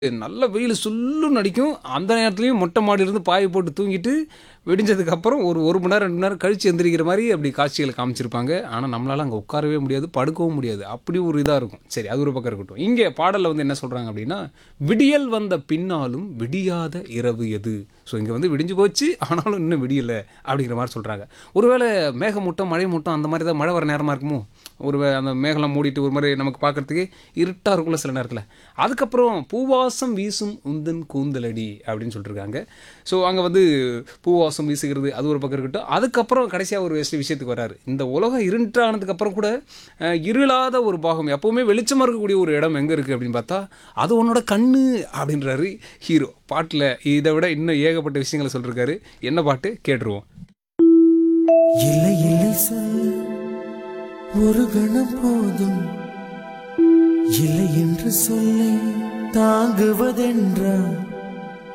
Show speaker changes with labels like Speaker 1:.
Speaker 1: நல்ல வெயில் சுல்லுன்னு அடிக்கும் அந்த நேரத்துலையும் மொட்டை மாடியிலிருந்து பாயை போட்டு தூங்கிட்டு விடிஞ்சதுக்கப்புறம் ஒரு ஒரு மணி நேரம் ரெண்டு மணி நேரம் கழிச்சு எந்திரிக்கிற மாதிரி அப்படி காட்சிகளை காமிச்சிருப்பாங்க ஆனால் நம்மளால் அங்கே உட்காரவே முடியாது படுக்கவும் முடியாது அப்படி ஒரு இதாக இருக்கும் சரி அது ஒரு பக்கம் இருக்கட்டும் இங்கே பாடலில் வந்து என்ன சொல்கிறாங்க அப்படின்னா விடியல் வந்த பின்னாலும் விடியாத இரவு எது ஸோ இங்கே வந்து விடிஞ்சு போச்சு ஆனாலும் இன்னும் விடியலை அப்படிங்கிற மாதிரி சொல்கிறாங்க ஒருவேளை மேகமூட்டம் மழை மூட்டம் அந்த மாதிரி தான் மழை வர நேரமாக இருக்குமோ ஒரு வே- அந்த மேகலாம் மூடிட்டு ஒரு மாதிரி நமக்கு பார்க்கறதுக்கு இருட்டாக இருக்கும்ல சில நேரத்தில் அதுக்கப்புறம் பூவாசம் வீசும் உந்தன் கூந்தலடி அப்படின்னு சொல்லியிருக்காங்க ஸோ அங்கே வந்து பூவாசம் வீசுகிறது அது ஒரு பக்கம் இருக்கட்டும் அதுக்கப்புறம் கடைசியாக ஒரு விஷய- விஷயத்துக்கு வராரு இந்த உலகம் இருட்டானதுக்கு அப்புறம் கூட அஹ், இருளாத ஒரு பாகம் எப்போவுமே வெளிச்சமாக இருக்கக்கூடிய ஒரு இடம் எங்கே இருக்குது அப்படின்னு பார்த்தா அது உன்னோட கண்ணு அப்படின்றாரு ஹீரோ பாட்டில் இதை விட இன்னும் ஏகப்பட்ட விஷயங்களை சொல்லியிருக்காரு என்ன பாட்டு கேட்டுருவோம்
Speaker 2: இல்லை இல்லை சொல் ஒரு கணம் போதும் இல்லை என்று சொல்லை தாங்குவதென்ற